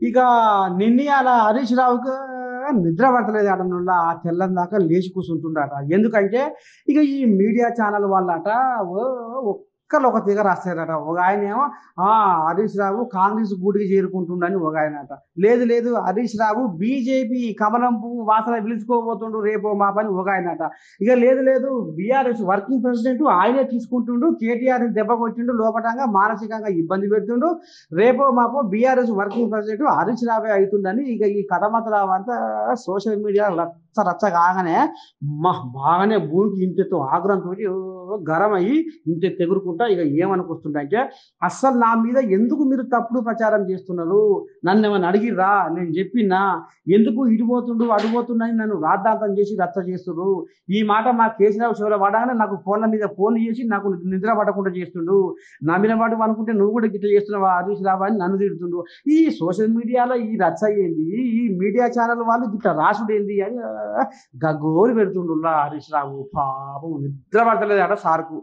ఇక నిన్న అలా హరీష్ రావుకు నిద్ర పడతలేదు అట ఆ తెల్లం దాకా లేచి కూర్చుంటుండట ఎందుకంటే ఇక ఈ మీడియా ఛానల్ వాళ్ళట ఓ ఒక్కరు ఒక తీగ రాస్తారట ఒక ఆయన ఏమో ఆ హరీష్ రావు కాంగ్రెస్ గూటికి చేరుకుంటుండని ఒక ఆయన అట లేదు లేదు హరీష్ రావు బీజేపీ కమలం పువ్వు వాసన పిలుచుకోబోతుండు రేపో మా పని ఒక ఆయన అట ఇక లేదు లేదు బీఆర్ఎస్ వర్కింగ్ ప్రెసిడెంట్ ఆయనే తీసుకుంటుండు కేటీఆర్ దెబ్బ కొట్టిండు లోపటంగా మానసికంగా ఇబ్బంది పెడుతుండు రేపో మాపో బీఆర్ఎస్ వర్కింగ్ ప్రెసిడెంట్ హరీష్ రావే అవుతుందని ఇక ఈ కథ మాత్రం అంతా సోషల్ మీడియా రచ్చ రచ్చ కాగానే మా బాగానే భూమికి ఇంతెత్తు ఆగ్రహంతో గరం అయ్యి ఇంత తెగురుకుంటా ఇక ఏమనుకొస్తుంటే అస్సలు నా మీద ఎందుకు మీరు తప్పుడు ప్రచారం చేస్తున్నారు నన్ను ఏమైనా అడిగిర్రా నేను చెప్పినా ఎందుకు ఇడిపోతుండు అడిపోతుండని నన్ను రాద్ధాంతం చేసి రచ్చ చేస్తుండ్రు ఈ మాట మా కేసీరావు చివర పడగానే నాకు ఫోన్ల మీద ఫోన్ చేసి నాకు నిద్ర పడకుండా చేస్తుండు నా మీద పడు అనుకుంటే నువ్వు కూడా గిట్ల చేస్తున్నావా హరీష్ రావు అని నన్ను తిడుతుండు ఈ సోషల్ మీడియాలో ఈ రచ్చ ఏంది ఈ మీడియా ఛానల్ వాళ్ళు గిట్ల రాసుడు ఏంది అని ఆ, గగ్గోలు పెడుతుండు హరీష్ రావు పాపం నిద్ర పడతలేదు అట సార్కు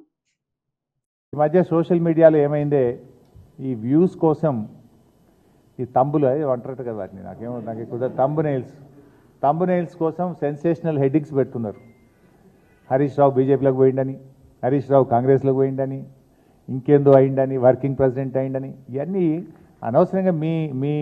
ఈ మధ్య సోషల్ మీడియాలో ఏమైందే ఈ వ్యూస్ కోసం ఈ తంబులు అది అంటారట కదా వాటిని నాకేమో నాకు ఎక్కువ తంబు నెయిల్స్ తంబు నెయిల్స్ కోసం సెన్సేషనల్ హెడ్డింగ్స్ పెడుతున్నారు హరీష్ రావు బీజేపీలోకి పోయిండని హరీష్ రావు కాంగ్రెస్లోకి పోయిండని ఇంకేందో అయిండని వర్కింగ్ ప్రెసిడెంట్ అయిండని ఇవన్నీ అనవసరంగా మీ మీ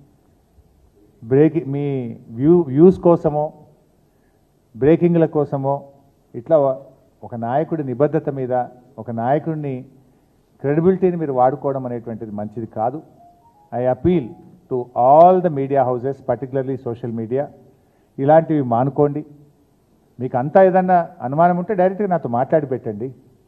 బ్రేక్ మీ వ్యూ వ్యూస్ కోసమో బ్రేకింగ్ల కోసమో ఇట్లా ఒక నాయకుడి నిబద్ధత మీద ఒక నాయకుడిని క్రెడిబిలిటీని మీరు వాడుకోవడం అనేటువంటిది మంచిది కాదు I appeal to all the media houses particularly social media ఇలాంటివి మానుకోండి మీకు అంతా ఏదన్నా అనుమానం ఉంటే డైరెక్ట్గా నాతో మాట్లాడి పెట్టండి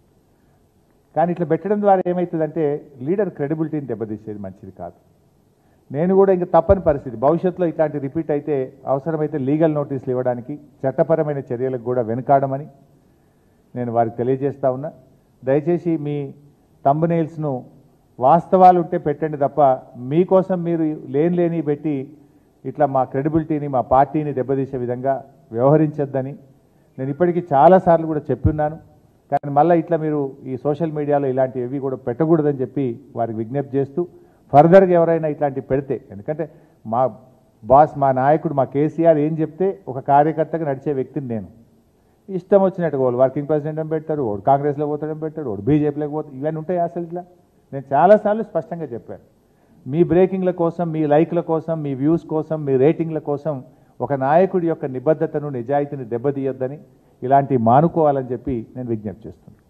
కానీ ఇట్లా పెట్టడం ద్వారా ఏమవుతుందంటే లీడర్ క్రెడిబిలిటీని దెబ్బతీసేది మంచిది కాదు నేను కూడా ఇంకా తప్పని పరిస్థితి భవిష్యత్తులో ఇట్లాంటి రిపీట్ అయితే అవసరమైతే లీగల్ నోటీసులు ఇవ్వడానికి చట్టపరమైన చర్యలకు కూడా వెనుకాడమని నేను వారికి తెలియజేస్తా ఉన్నా దయచేసి మీ తంబనేల్స్ను వాస్తవాలు ఉంటే పెట్టండి తప్ప మీకోసం మీరు లేని లేని పెట్టి ఇట్లా మా క్రెడిబిలిటీని మా పార్టీని దెబ్బతీసే విధంగా వ్యవహరించొద్దని నేను ఇప్పటికీ చాలాసార్లు కూడా చెప్పున్నాను కానీ మళ్ళీ ఇట్లా మీరు ఈ సోషల్ మీడియాలో ఇలాంటివి కూడా పెట్టకూడదని చెప్పి వారికి విజ్ఞప్తి చేస్తూ ఫర్దర్గా ఎవరైనా ఇట్లాంటివి పెడితే ఎందుకంటే మా బాస్ మా నాయకుడు మా కేసీఆర్ ఏం చెప్తే ఒక కార్యకర్తగా నడిచే వ్యక్తిని నేను ఇష్టం వచ్చినట్టుగా వాళ్ళు వర్కింగ్ ప్రెసిడెంట్ అని పెట్టారు వాడు కాంగ్రెస్లో పోతాడని పెట్టాడు వాడు బీజేపీలోకి పోతాడు ఇవన్నీ ఉంటాయి అసలు ఇట్లా నేను చాలాసార్లు స్పష్టంగా చెప్పాను మీ బ్రేకింగ్ల కోసం మీ లైక్ల కోసం మీ వ్యూస్ కోసం మీ రేటింగ్ల కోసం ఒక నాయకుడి యొక్క నిబద్ధతను నిజాయితీని దెబ్బతీయొద్దని ఇలాంటివి మానుకోవాలని చెప్పి నేను విజ్ఞప్తి చేస్తున్నాను